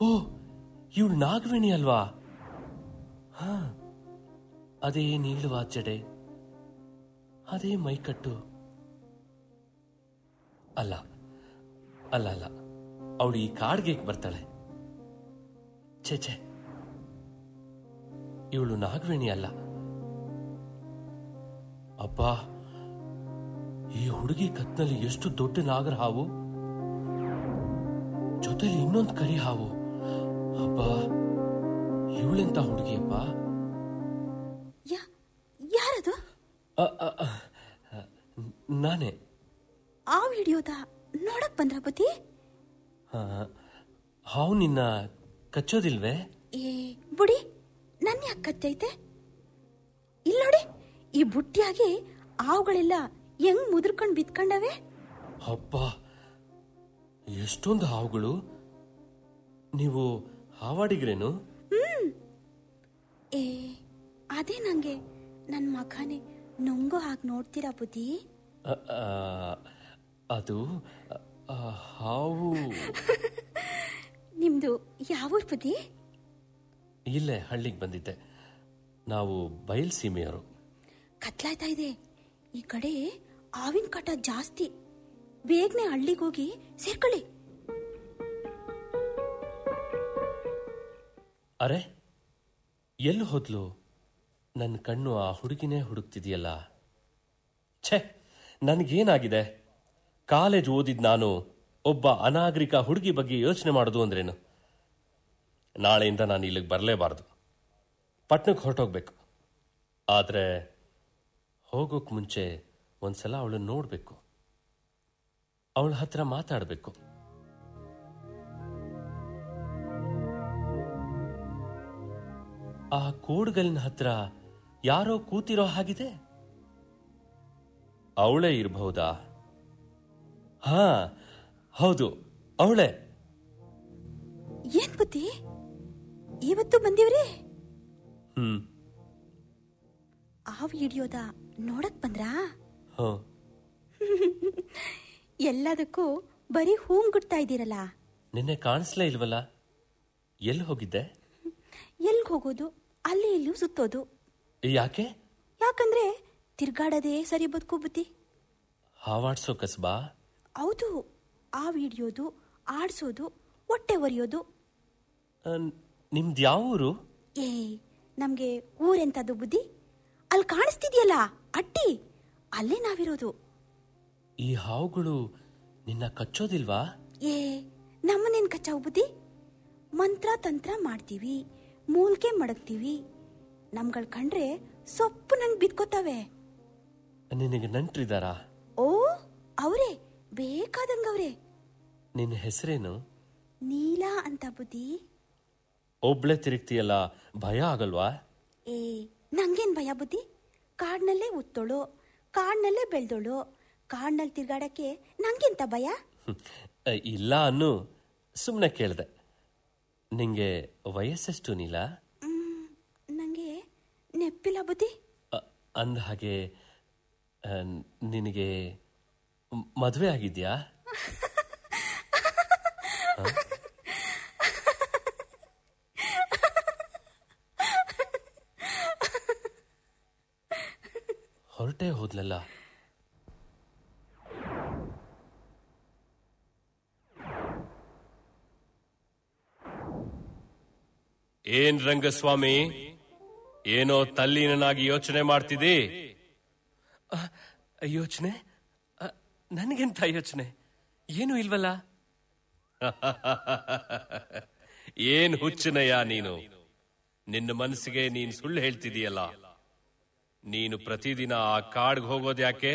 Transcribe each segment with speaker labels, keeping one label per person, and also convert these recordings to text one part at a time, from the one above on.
Speaker 1: ಓ ಇವಳು ನಾಗವೇಣಿ ಅಲ್ವಾ ಹಾ ಅದೇ ನೀಳುವ ಜಡೆ ಅದೇ ಮೈಕಟ್ಟು ಅಲ್ಲ ಅಲ್ಲ ಅಲ್ಲ ಅವಳು ಈ ಕಾಡ್ಗೆ ಬರ್ತಾಳೆ ಛೇ ಛೇ ಇವಳು ನಾಗವೇಣಿ ಅಲ್ಲ ಅಬ್ಬಾ ಈ ಹುಡುಗಿ ಕತ್ನಲ್ಲಿ ಎಷ್ಟು ದೊಡ್ಡ ನಾಗರ ಹಾವು ಜೊತೆಲಿ ಇನ್ನೊಂದು ಕರಿ ಹಾವು ಅಬ್ಬಾ ಇವಳೆಂತ ಹುಡುಗಿಯಪ್ಪ
Speaker 2: ಯಾ ಯಾರದು
Speaker 1: ಅ, ಅ, ಅ, ನಾನೇ
Speaker 2: ಆ ವಿಡಿಯೋದ ನೋಡಕ್ ಬಂದ್ರ ಬುದ್ಧಿ
Speaker 1: ಆ, ಹಾವು ನಿನ್ನ ಕಚ್ಚೋದಿಲ್ವೇ
Speaker 2: ಏ ಬುಡಿ ನನ್ ಯಾಕೆ ಕತ್ತೈತೆ ಇಲ್ಲ ನೋಡಿ ಈ ಬುಟ್ಟಿಯಾಗಿ ಆವುಗಳೆಲ್ಲ ಹೆಂಗ್ ಮುದ್ರಕೊಂಡ್ ಬಿತ್ಕೊಂಡವೆ
Speaker 1: ಅಬ್ಬ ಎಷ್ಟೊಂದು ಹಾವುಗಳು ನೀವು ಹಾವಾಡಿಗ್ರೇನು
Speaker 2: ಏ ಅದೇ ನಂಗೆ ನನ್ ಮಗನೇ ನುಂಗೋ ಹಾಗೆ ನೋಡ್ತೀರಾ ಬುದ್ಧಿ
Speaker 1: ಅ, ಆ, ಅದು ಆ, ಹಾವು
Speaker 2: ನಿಮ್ದು ಯಾವೂರ್ ಬುದ್ಧಿ
Speaker 1: ಇಲ್ಲೇ ಹಳ್ಳಿಗೆ ಬಂದಿದ್ದೆ ನಾವು ಬಯಲ್ ಸೀಮೆಯವರು
Speaker 2: ಕತ್ಲಾಯ್ತಾ ಇದೆ ಈ ಕಡೆ ಆವಿನ ಕಾಟ ಜಾಸ್ತಿ ಬೇಗನೆ ಹಳ್ಳಿಗೆ ಹೋಗಿ ಸೇರ್ಕೊಳ್ಳಿ
Speaker 1: ಅರೆ ಎಲ್ಲಿ ಹೋದ್ಲು ನನ್ನ ಕಣ್ಣು ಆ ಹುಡುಗಿನೇ ಹುಡುಕ್ತಿದೆಯಲ್ಲ ಛೆ ನನಗೇನಾಗಿದೆ ಕಾಲೇಜ್ ಓದಿದ್ ನಾನು ಒಬ್ಬ ಅನಾಗರಿಕ ಹುಡುಗಿ ಬಗ್ಗೆ ಯೋಚನೆ ಮಾಡೋದು ಅಂದ್ರೇನು ನಾಳೆಯಿಂದ ನಾನು ಇಲ್ಲಿಗೆ ಬರಲೇಬಾರ್ದು ಪಟ್ನಕ್ಕೆ ಹೊರಟೋಗ್ಬೇಕು ಆದರೆ ಹೋಗೋಕ್ ಮುಂಚೆ ಒಂದ್ಸಲ ಅವಳನ್ನ ನೋಡಬೇಕು ಅವಳ ಹತ್ರ ಮಾತಾಡಬೇಕು ಆ ಕೋಡ್ಗಲಿನ ಹತ್ರ ಯಾರೋ ಕೂತಿರೋ ಹಾಗಿದೆ ಅವಳೇ ಇರಬಹುದಾ ಹಾ ಹೌದು ಅವಳೇ
Speaker 2: ಏನ್ ಬುದ್ಧಿ ಇವತ್ತು ಬಂದಿವ್ರಿ
Speaker 1: ಹ್ಮ್
Speaker 2: ಆ ವಿಡಿಯೋದ ನೋಡಕ್ ಬಂದ್ರಾ
Speaker 1: ಹ್ಞೂ
Speaker 2: ಎಲ್ಲದಕ್ಕೂ ಬರೀ ಹೂಂ ಗುಡ್ತಾ ಇದ್ದೀರಲ್ಲ
Speaker 1: ನಿನ್ನೆ ಕಾಣಿಸ್ಲೇ ಇಲ್ವಲ್ಲ ಎಲ್ಲಿ ಹೋಗಿದ್ದೆ
Speaker 2: ಎಲ್ಗ್ ಹೋಗೋದು ಅಲ್ಲಿ ಇಲ್ಲೂ ಸುತ್ತೋದು
Speaker 1: ಯಾಕೆ
Speaker 2: ಯಾಕಂದ್ರೆ ತಿರ್ಗಾಡೋದೇ ಸರಿ ಬದುಕು ಬುದ್ಧಿ
Speaker 1: ಹಾವಾಡ್ಸೋ ಕಸ್ಬಾ
Speaker 2: ಹೌದು ಆ ವಿಡಿಯೋದು ಆಡ್ಸೋದು ಹೊಟ್ಟೆ ಒರೆಯೋದು
Speaker 1: ಅಹ್, ನಿಮ್ದು ಯಾವ ಊರು
Speaker 2: ಏ ನಮ್ಗೆ ಊರೆಂತದ್ದು ಬುದ್ಧಿ ಅಲ್ಲಿ ಕಾಣಿಸ್ತಿದ್ಯಲ್ಲ ಅಟ್ಟಿ ಅಲ್ಲೇ ನಾವಿರೋದು
Speaker 1: ಈ ಹಾವುಗಳು ನಿನ್ನ ಕಚ್ಚೋದಿಲ್ವಾ
Speaker 2: ಏ ನಮ್ಮನೇನ್ ಕಚ್ಚಾವು ಬುದ್ಧಿ ಮಂತ್ರ ತಂತ್ರ ಮಾಡ್ತೀವಿ ಮೂಲ್ಕೆ ಮಡಗ್ತೀವಿ ನಮ್ಗಳ್ ಕಂಡ್ರೆ ಸೊಪ್ಪು ನಂಗ್ ಬಿದ್ಕೋತಾವೆ
Speaker 1: ನಿನಗೆ ನಂಟ್ರಿದಾರಾ
Speaker 2: ಓ ಅವರೇ ಬೇಕಾದಂಗವ್ರೆ
Speaker 1: ನಿನ್ನ ಹೆಸರೇನು
Speaker 2: ನೀಲ ಅಂತ ಬುದ್ಧಿ
Speaker 1: ಒಬ್ಳೆ ತಿರುಗ್ತೀಯಲ್ಲ ಭಯ ಆಗಲ್ವಾ
Speaker 2: ಏ ನಂಗೇನ್ ಭಯ ಬುದ್ಧಿ ಕಾಡ್ನಲ್ಲೇ ಉತ್ತೋಳು ಕಾಡ್ನಲ್ಲೇ ಬೆಳ್ದೋಳು ಕಾಡ್ನಲ್ಲಿ ತಿರ್ಗಾಡಕ್ಕೆ ನಂಗೆಂತ ಭಯ
Speaker 1: ಹ್ಮ್. ಅಹ್, ಇಲ್ಲ ಅನ್ನು ಸುಮ್ಮನೆ ಕೇಳ್ದೆ ನಿಂಗೆ ವಯಸ್ಸೆಷ್ಟು ನೀಲ
Speaker 2: ಮ್, ನಂಗೆ ನೆಪ್ಪಿಲ್ಲ ಬುದ್ಧಿ
Speaker 1: ಅ- ಅಂದ ಹಾಗೆ ಅಹ್, ನಿನಗೆ ಮ್- ಮದ್ವೆ ಆಗಿದ್ಯಾ ಹೊರಟೇ ಹೋದ್ಲಲ್ಲ ಏನ್ ರಂಗಸ್ವಾಮಿ ಏನೋ ತಲ್ಲೀನನಾಗಿ ಯೋಚನೆ ಮಾಡ್ತಿದ್ದಿ ಯೋಚನೆ ನನಗೆಂತ ಯೋಚನೆ ಏನು ಇಲ್ವಲ್ಲ ಏನ್ ಹುಚ್ಚನಯ್ಯ ನೀನು ನಿನ್ನ ಮನಸ್ಸಿಗೆ ನೀನ್ ಸುಳ್ಳು ಹೇಳ್ತಿದೀಯಲ್ಲ ನೀನು ಪ್ರತಿದಿನ ಆ ಕಾಡ್ಗೆ ಹೋಗೋದು ಯಾಕೆ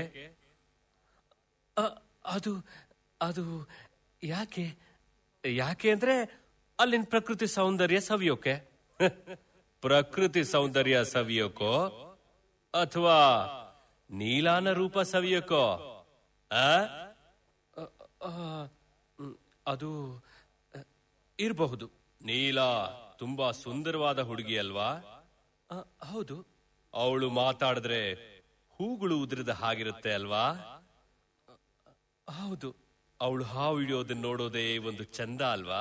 Speaker 1: ಅದು ಅದು ಯಾಕೆ ಯಾಕೆ ಅಂದ್ರೆ ಅಲ್ಲಿನ ಪ್ರಕೃತಿ ಸೌಂದರ್ಯ ಸವಿಯೋಕೆ ಪ್ರಕೃತಿ ಸೌಂದರ್ಯ ಸವಿಯೋಕೋ ಅಥವಾ ನೀಲಾನ ರೂಪ ಸವಿಯೋಕೋ ಆ? ಅ- ಆ, ಮ್, ಅದು ಅ, ಇರಬಹುದು ನೀಲ ತುಂಬಾ ಸುಂದರವಾದ ಹುಡುಗಿ ಅಲ್ವಾ ಅ, ಹೌದು ಅವಳು ಮಾತಾಡಿದ್ರೆ ಹೂಗಳು ಉದುರಿದ ಹಾಗಿರುತ್ತೆ ಅಲ್ವಾ ಹೌದು ಅವಳು ಹಾವು ಹಿಡಿಯೋದನ್ನ ನೋಡೋದೇ ಒಂದು ಚಂದ ಅಲ್ವಾ